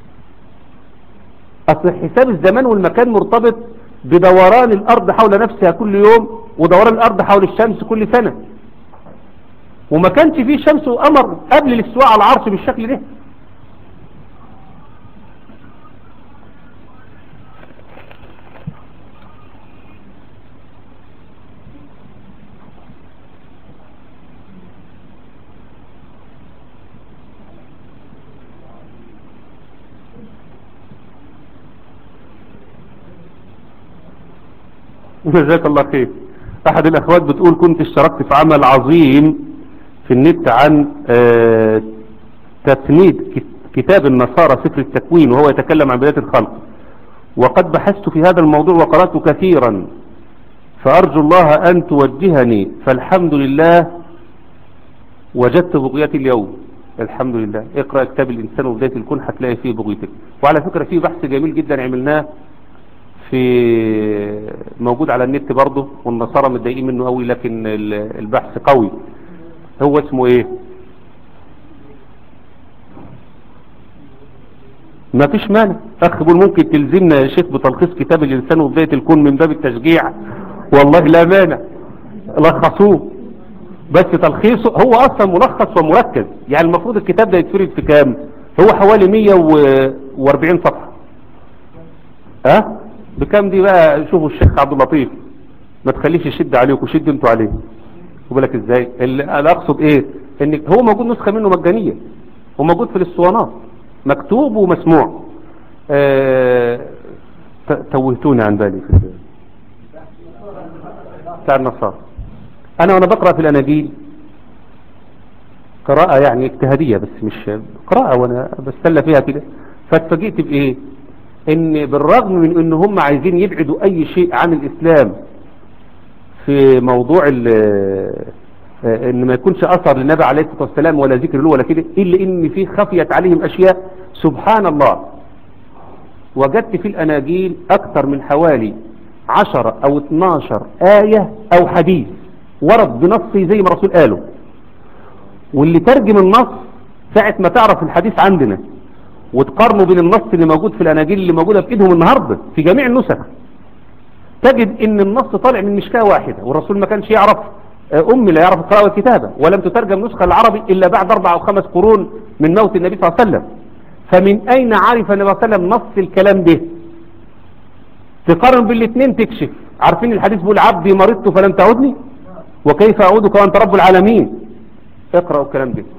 أصل حساب الزمان والمكان مرتبط بدوران الأرض حول نفسها كل يوم ودوران الأرض حول الشمس كل سنة وما كانش فيه شمس وقمر قبل الاستواء على العرش بالشكل ده جزاك الله خير احد الاخوات بتقول كنت اشتركت في عمل عظيم في النت عن آه، تسنيد كت- كتاب النصارى سفر التكوين وهو يتكلم عن بداية الخلق وقد بحثت في هذا الموضوع وقرأت كثيرا فأرجو الله أن توجهني فالحمد لله وجدت بغيتي اليوم الحمد لله اقرأ كتاب الإنسان وبداية الكون هتلاقي فيه بغيتك وعلى فكرة فيه بحث جميل جدا عملناه في موجود على النت برضه والنصارى متضايقين منه قوي لكن ال- البحث قوي هو اسمه ايه ما فيش مانع اخ بقول ممكن تلزمنا يا شيخ بتلخيص كتاب الانسان وبداية الكون من باب التشجيع والله لا مانع لخصوه بس تلخيصه هو اصلا ملخص ومركز يعني المفروض الكتاب ده يتفرد في كام هو حوالي 140 صفحة ها بكام دي بقى شوفوا الشيخ عبد اللطيف ما تخليش يشد عليكم شد انتوا عليه خد بالك ازاي اللي انا اقصد ايه ان هو موجود نسخة منه مجانية وموجود في الاسطوانات مكتوب ومسموع آه ت- توهتوني عن بالي في ال- بتاع النصارى انا وانا بقرأ في الاناجيل قراءة يعني اجتهادية بس مش قراءة وانا بستلى فيها كده فاتفاجئت بايه ان بالرغم من ان هم عايزين يبعدوا اي شيء عن الاسلام في موضوع ال- آه، ان ما يكونش اثر للنبي عليه الصلاة والسلام ولا ذكر له ولا كده الا ان في خفيت عليهم اشياء سبحان الله وجدت في الاناجيل اكثر من حوالي عشرة او اتناشر آية او حديث ورد بنصه زي ما الرسول قاله واللي ترجم النص ساعة ما تعرف الحديث عندنا وتقارنه بين النص اللي موجود في الاناجيل اللي موجودة في ايدهم النهاردة في جميع النسخ تجد ان النص طالع من مشكاة واحدة والرسول ما كانش يعرف آه، امي لا يعرف القراءة والكتابة ولم تترجم نسخة العربي الا بعد اربع او خمس قرون من موت النبي صلى الله عليه وسلم فمن اين عرف النبي صلى الله عليه وسلم نص الكلام ده تقارن بالاثنين تكشف عارفين الحديث بيقول عبدي مرضت فلم تعودني وكيف اعودك وانت رب العالمين اقرأوا الكلام ده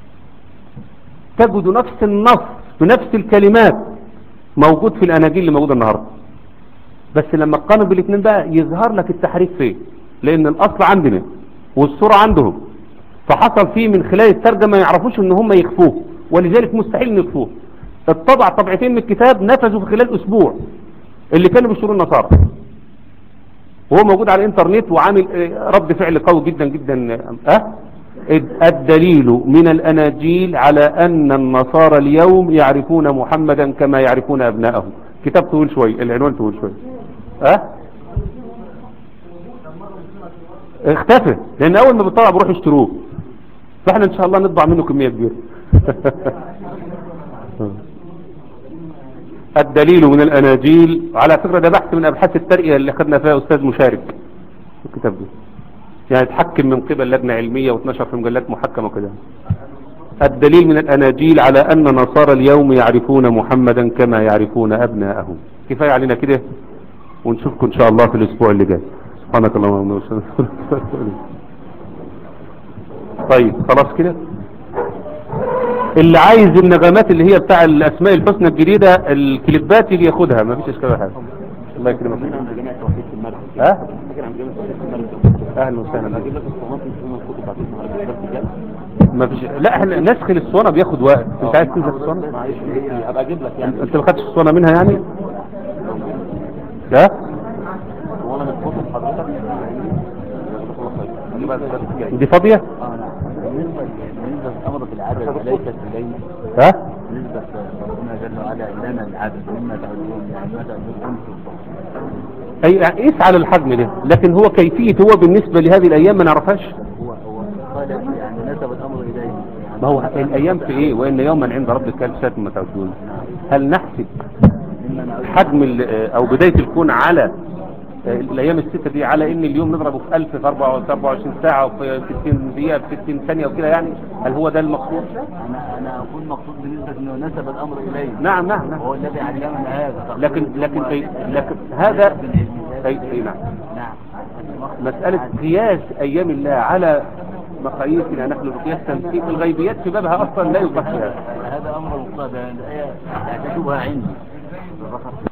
تجد نفس النص بنفس الكلمات موجود في الاناجيل اللي موجوده النهارده بس لما تقارن بالاثنين بقى يظهر لك التحريف فين لان الاصل عندنا والصورة عندهم فحصل فيه من خلال الترجمة ما يعرفوش ان هم يخفوه ولذلك مستحيل ان يخفوه الطبع طبعتين من الكتاب نفذوا في خلال اسبوع اللي كانوا بيشتروا النصارى وهو موجود على الانترنت وعامل آه، رد فعل قوي جدا جدا اه الدليل من الاناجيل على ان النصارى اليوم يعرفون محمدا كما يعرفون ابنائهم كتاب طويل شوي العنوان طويل شوي اه اختفى لان اول ما بيطلع بروح يشتروه فاحنا ان شاء الله نطبع منه كمية كبيرة الدليل من الاناجيل على فكرة ده بحث من ابحاث الترقية اللي خدنا فيها استاذ مشارك في الكتاب ده يعني اتحكم من قبل لجنة علمية و12 في مجلات محكمة وكده الدليل من الأناجيل على أن نصارى اليوم يعرفون محمدا كما يعرفون أبناءهم كفاية علينا كده ونشوفكم إن شاء الله في الأسبوع اللي جاي سبحانك اللهم وبحمدك طيب خلاص كده اللي عايز النغمات اللي هي بتاع الأسماء الحسنى الجديدة الكليبات اللي ياخدها ما فيش إشكال ولا حاجة الله يكرمك
عند جميع توحيد في المركز
ها
فاكر عند جميع توحيد في المركز
أهلا وسهلا
هجيب لك الصومات من الكتب بعد النهارده
ما فيش لا احنا نسخ الاسطوانه بياخد وقت انت عايز تنسخ الاسطوانه
معلش هبقى اجيب لك يعني
انت ما خدتش الاسطوانه منها يعني لا
وانا من كتب حضرتك هجيبها الدرس الجاي
دي فاضيه
اه نعم بالنسبه بالنسبه لامر العدد ليست اليه
ها
بالنسبه ربنا جل وعلا لنا العدد مما تعدون يعني ما تعدون
اي يعني قيس على الحجم ده لكن هو كيفيه هو بالنسبه لهذه الايام ما نعرفهاش
هو هو قال يعني نسب الامر اليه يعني
ما هو الايام في ايه وان يوما عند ربك كان ساعه ما تعدون هل نحسب
مما نعود
حجم ال- او بدايه الكون على الايام السته دي على ان اليوم نضربه في 1000 في 24 ساعه وفي 60 دقيقه في 60 ثانيه وكده يعني هل هو ده المقصود
انا انا اقول مقصود بالنسبه انه نسب الامر اليه
نعم نعم نعم
هو الذي علمنا هذا
لكن لكن أي لكن هذا أي أي نعم
نعم
مسألة قياس أيام الله على مقاييسنا نحن بقياس تنسيق الغيبيات في بابها أصلا لا يقاس بها
هذا امر مقتضى الايه لا تشوبها عندي